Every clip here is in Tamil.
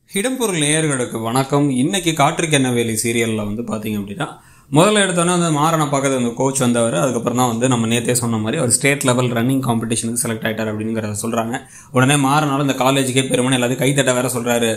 இடம்பொருள் நேயர்களுக்கு வணக்கம் இன்னைக்கு காற்றுக்கென்ன வேலி சீரியலில் வந்து பார்த்தீங்க அப்படின்னா முதல்ல எடுத்தோன்னே வந்து மாறனை பார்க்கறது அந்த கோச் வந்தவர் அதுக்கப்புறம் தான் வந்து நம்ம நேத்தே சொன்ன மாதிரி அவர் ஸ்டேட் லெவல் ரன்னிங் காம்படிஷனுக்கு செலக்ட் ஆயிட்டார் அப்படிங்கிறத சொல்கிறாங்க உடனே மாறனாலும் இந்த காலேஜுக்கே பெருமனை எல்லாத்தையும் கைத்தட்ட வேற சொல்கிறாரு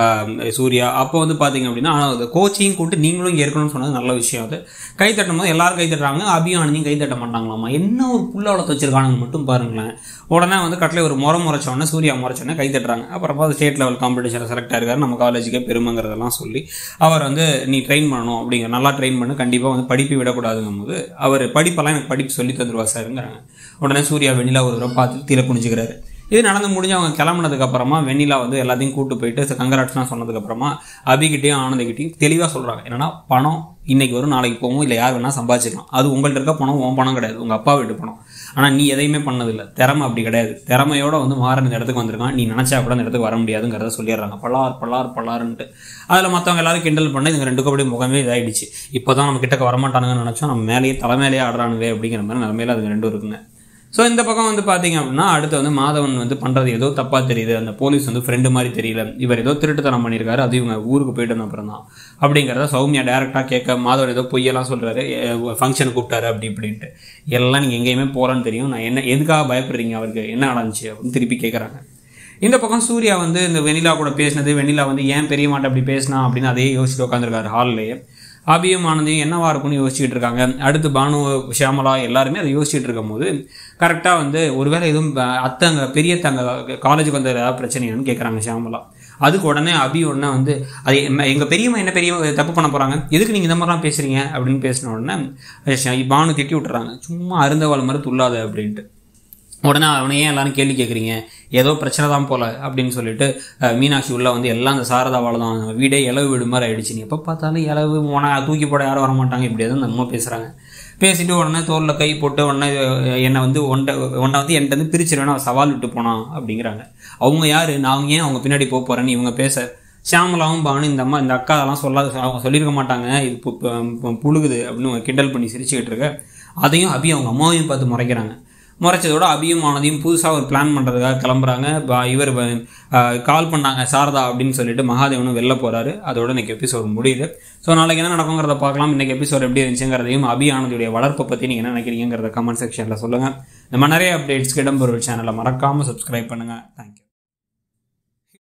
சூர்யா அப்போ வந்து பார்த்தீங்க அப்படின்னா அந்த கோச்சையும் கூப்பிட்டு நீங்களும் இங்கே இருக்கணும்னு சொன்னது நல்ல விஷயம் அது கை தட்டும் போது எல்லாரும் கை தட்டுறாங்க அபியும் ஆனந்தையும் கை தட்ட மாட்டாங்களாமா என்ன ஒரு புள்ள வளர்த்து வச்சிருக்கானுங்க மட்டும் பாருங்களேன் உடனே வந்து கட்டில ஒரு முறை முறைச்ச உடனே சூர்யா முறைச்சோடனே கை தட்டுறாங்க அப்புறமா அது ஸ்டேட் லெவல் காம்படிஷனில் செலக்ட் ஆயிருக்காரு நம்ம காலேஜுக்கே பெருமைங்கிறதெல்லாம் சொல்லி அவர் வந்து நீ ட்ரெயின் பண்ணணும் அப்படிங்கிற நல்லா ட்ரெயின் பண்ணு கண்டிப்பாக வந்து படிப்பு விடக்கூடாதுங்கும் போது அவர் படிப்பெல்லாம் எனக்கு படிப்பு சொல்லி தந்துருவா சாருங்கிறாங்க உடனே சூர்யா வெண்ணிலா ஒரு தடவை பார்த்து தீர குனிஞ்சுக்கிறாரு இது நடந்து முடிஞ்சு அவங்க கிளம்புனதுக்கு அப்புறமா வெண்ணிலா வந்து எல்லாத்தையும் கூட்டு போயிட்டு கங்கராட்ஸ்லாம் சொன்னதுக்கு அப்புறமா அபிகிட்டையும் ஆனந்தகிட்டையும் தெளிவாக சொல்கிறாங்க என்னன்னா பணம் இன்னைக்கு வரும் நாளைக்கு போகும் இல்லை யார் வேணால் சம்பாதிச்சிக்கலாம் அது உங்கள்ட்ட இருக்க பணம் உன் பணம் கிடையாது உங்கள் அப்பா வீட்டு பணம் ஆனால் நீ எதையுமே பண்ணதில்லை திறமை அப்படி கிடையாது திறமையோட வந்து மாறன் இந்த இடத்துக்கு வந்திருக்கான் நீ நினச்சா கூட இந்த இடத்துக்கு வர முடியாதுங்கிறத சொல்லிடுறாங்க பல்லார் பல்லார் பல்லாருன்ட்டு அதில் மற்றவங்க எல்லாரும் கிண்டல் பண்ணி இவங்க ரெண்டு அப்படியே முகமே இதாயிடுச்சு இப்போ தான் நம்ம கிட்டக்க வரமாட்டானுங்கன்னு நினச்சோம் நம்ம மேலேயே தலைமையிலேயே ஆடுறானுவே அப்படிங்கிற மாதிரி நிலமையில அதுங்க ரெண்டும் இருக்குங்க ஸோ இந்த பக்கம் வந்து பார்த்தீங்க அப்படின்னா அடுத்து வந்து மாதவன் வந்து பண்ணுறது ஏதோ தப்பாக தெரியுது அந்த போலீஸ் வந்து ஃப்ரெண்டு மாதிரி தெரியல இவர் ஏதோ திருட்டுத்தனம் பண்ணியிருக்காரு அது இவங்க ஊருக்கு போயிட்டு வந்த அப்புறம் தான் அப்படிங்கிறத சௌமியா டேரெக்டாக கேட்க மாதவன் ஏதோ பொய்யெல்லாம் சொல்கிறாரு ஃபங்க்ஷன் கூப்பிட்டாரு அப்படி இப்படின்ட்டு எல்லாம் நீங்கள் எங்கேயுமே போகிறேன்னு தெரியும் நான் என்ன எதுக்காக பயப்படுறீங்க அவருக்கு என்ன நடந்துச்சு அப்படின்னு திருப்பி கேட்குறாங்க இந்த பக்கம் சூர்யா வந்து இந்த வெண்ணிலா கூட பேசினது வெண்ணிலா வந்து ஏன் பெரிய மாட்டை அப்படி பேசினா அப்படின்னு அதையே யோசிச்சுட்டு உட்காந்துருக்காரு ஹால்லேயே அபியும் ஆனந்தையும் என்னவா இருக்கும்னு யோசிச்சுட்டு இருக்காங்க அடுத்து பானு ஷியாமலா எல்லாருமே அதை யோசிச்சுட்டு இருக்கும் போது கரெக்டாக வந்து ஒருவேளை எதுவும் அத்தங்க பெரிய தங்க காலேஜுக்கு வந்த ஏதாவது பிரச்சனையான்னு கேட்குறாங்க ஷியாமலா அதுக்கு உடனே அபி உடனே வந்து அது எங்கள் பெரியம்மா என்ன பெரிய தப்பு பண்ண போகிறாங்க எதுக்கு நீங்கள் இந்த மாதிரிலாம் பேசுகிறீங்க அப்படின்னு பேசின உடனே பானு திட்டி விட்டுறாங்க சும்மா அருந்தவாள் மாதிரி துள்ளாத அப்படின்ட்டு உடனே அவனை ஏன் எல்லாரும் கேள்வி கேட்குறீங்க ஏதோ பிரச்சனை தான் போல அப்படின்னு சொல்லிட்டு மீனாட்சி உள்ள வந்து எல்லாம் அந்த சாரதாவால் தான் வீடே இளவு வீடு மாதிரி ஆயிடுச்சு நீ எப்போ பார்த்தாலும் இளவு உன தூக்கி போட யாரும் வர மாட்டாங்க இப்படி எதுவும் நம்ம பேசுகிறாங்க பேசிட்டு உடனே தோலில் கை போட்டு உடனே என்னை வந்து ஒன்றை ஒன்றை வந்து என்கிட்ட வந்து பிரிச்சிருவேன் சவால் விட்டு போனான் அப்படிங்கிறாங்க அவங்க யார் நான் ஏன் அவங்க பின்னாடி போக போகிறேன்னு இவங்க பேச ஷியாமலாவும் பானு இந்த அம்மா இந்த அக்கா அதெல்லாம் சொல்லாத அவங்க சொல்லியிருக்க மாட்டாங்க இது புழுகுது அப்படின்னு கிண்டல் பண்ணி சிரிச்சுக்கிட்டு இருக்க அதையும் அபி அவங்க அம்மாவையும் பார்த்து முறைக்கிறாங்க முறைச்சதோட அபியமானதையும் புதுசாக ஒரு பிளான் பண்ணுறதுக்காக கிளம்புறாங்க இவர் கால் பண்ணாங்க சாரதா அப்படின்னு சொல்லிட்டு மகாதேவனும் வெளில போகிறாரு அதோட இன்னைக்கு எபிசோட் முடியுது ஸோ நாளைக்கு என்ன நடக்குங்கிறத பார்க்கலாம் இன்னைக்கு எபிசோட் எப்படி இருந்துச்சுங்கிறதையும் அபியானதுடைய வளர்ப்பை பற்றி நீங்கள் என்ன நினைக்கிறீங்கிறத கமெண்ட் செக்ஷனில் சொல்லுங்கள் நம்ம நிறைய அப்டேட்ஸ்க்கு இடம்பெறும் சேனலை மறக்காமல் சப்ஸ்கிரைப் பண்ணுங்கள் தேங்க்யூ